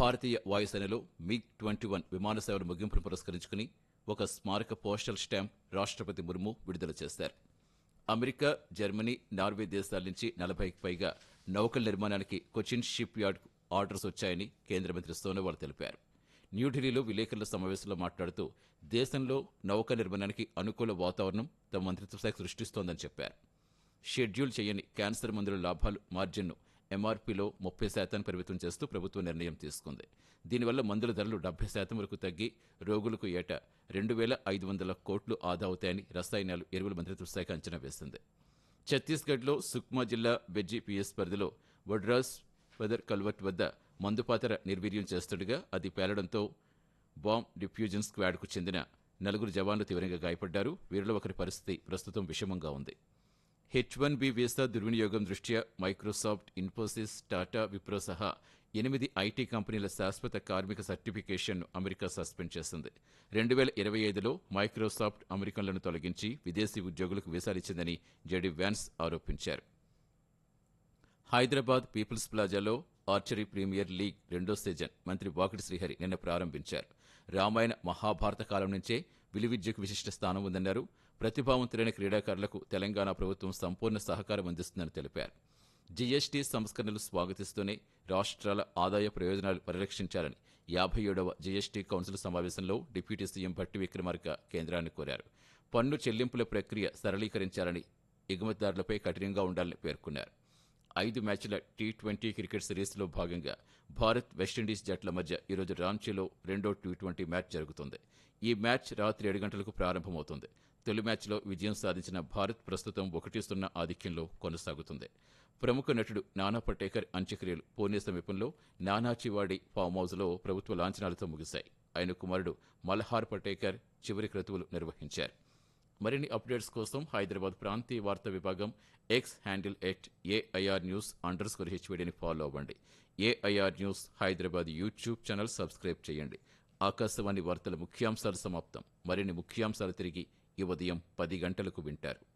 భారతీయ వాయుసేనలో MiG twenty one విమాన సేవల ముగింపును పురస్కరించుకుని ఒక స్మారక పోస్టల్ స్టాంప్ రాష్ట్రపతి ముర్ము విడుదల చేశారు అమెరికా జర్మనీ నార్వే దేశాల నుంచి నలభైకి పైగా నౌకల నిర్మాణానికి కొచిన్ షిప్ యార్డ్ ఆర్డర్స్ వచ్చాయని కేంద్ర మంత్రి సోనోవాల్ తెలిపారు న్యూఢిల్లీలో విలేకరుల సమావేశంలో మాట్లాడుతూ దేశంలో నౌక నిర్మాణానికి అనుకూల వాతావరణం తమ మంత్రిత్వ శాఖ సృష్టిస్తోందని చెప్పారు షెడ్యూల్ చేయని క్యాన్సర్ మందుల లాభాలు మార్జిన్ను ఎంఆర్పీలో ముప్పై శాతాన్ని పరిమితం చేస్తూ ప్రభుత్వం నిర్ణయం తీసుకుంది దీనివల్ల మందుల ధరలు డెబ్బై శాతం వరకు తగ్గి రోగులకు ఏటా రెండు వేల ఐదు వందల కోట్లు ఆదా అవుతాయని రసాయనాలు ఎరువుల మంత్రిత్వ శాఖ అంచనా వేసింది ఛత్తీస్గఢ్లో సుక్మా జిల్లా బెజ్జీ పిఎస్ పరిధిలో వడ్రాస్ వెదర్ కల్వర్ట్ వద్ద మందుపాతర నిర్వీర్యం చేస్తుండగా అది పేలడంతో బాంబ్ డిఫ్యూజన్ స్క్వాడ్కు చెందిన నలుగురు జవాన్లు తీవ్రంగా గాయపడ్డారు వీరిలో ఒకరి పరిస్థితి ప్రస్తుతం విషమంగా ఉంది హెచ్ వన్ బి వీసా దుర్వినియోగం దృష్ట్యా మైక్రోసాఫ్ట్ ఇన్ఫోసిస్ టాటా విప్రో సహా ఎనిమిది ఐటీ కంపెనీల శాశ్వత కార్మిక సర్టిఫికేషన్ను అమెరికా సస్పెండ్ చేసింది రెండు వేల ఇరవై ఐదులో మైక్రోసాఫ్ట్ అమెరికన్లను తొలగించి విదేశీ ఉద్యోగులకు వీసాలిచ్చిందని జెడి వ్యాన్స్ ఆరోపించారు హైదరాబాద్ పీపుల్స్ ప్లాజాలో ఆర్చరీ ప్రీమియర్ లీగ్ రెండో సీజన్ మంత్రి వాకిటి శ్రీహరి నిన్న ప్రారంభించారు రామాయణ మహాభారత కాలం నుంచే విలువిద్యకు విశిష్ట స్థానం ఉందన్నారు ప్రతిభావంతులైన క్రీడాకారులకు తెలంగాణ ప్రభుత్వం సంపూర్ణ సహకారం అందిస్తుందని తెలిపారు జీఎస్టీ సంస్కరణలు స్వాగతిస్తూనే రాష్ట్రాల ఆదాయ ప్రయోజనాలు పరిరక్షించాలని యాభై ఏడవ జీఎస్టీ కౌన్సిల్ సమావేశంలో డిప్యూటీ సీఎం భట్టి విక్రమార్క కేంద్రాన్ని కోరారు పన్ను చెల్లింపుల ప్రక్రియ సరళీకరించాలని ఎగుమతిదారులపై కఠినంగా ఉండాలని పేర్కొన్నారు ఐదు మ్యాచ్ల టీ ట్వంటీ క్రికెట్ సిరీస్లో భాగంగా భారత్ వెస్టిండీస్ జట్ల మధ్య ఈరోజు రాంచీలో రెండో టీ ట్వంటీ మ్యాచ్ జరుగుతుంది ఈ మ్యాచ్ రాత్రి ఏడు గంటలకు ప్రారంభమవుతుంది తొలి మ్యాచ్లో విజయం సాధించిన భారత్ ప్రస్తుతం ఒకటి సున్నా ఆధిక్యంలో కొనసాగుతుంది ప్రముఖ నటుడు నానా పటేకర్ అంత్యక్రియలు పూణే సమీపంలో నానాచివాడి ఫామ్ హౌస్లో ప్రభుత్వ లాంఛనాలతో ముగిశాయి ఆయన కుమారుడు మల్హార్ పటేకర్ చివరి క్రతువులు నిర్వహించారు మరిన్ని అప్డేట్స్ కోసం హైదరాబాద్ ప్రాంతీయ వార్తా విభాగం X handle at AIR news underscore స్కోర్ హెచ్వీడీని ఫాలో అవ్వండి AIR news Hyderabad YouTube channel subscribe చేయండి ఆకాశవాణి వార్తల ముఖ్యాంశాలు సమాప్తం మరిన్ని ముఖ్యాంశాలు తిరిగి ఈ ఉదయం పది గంటలకు వింటారు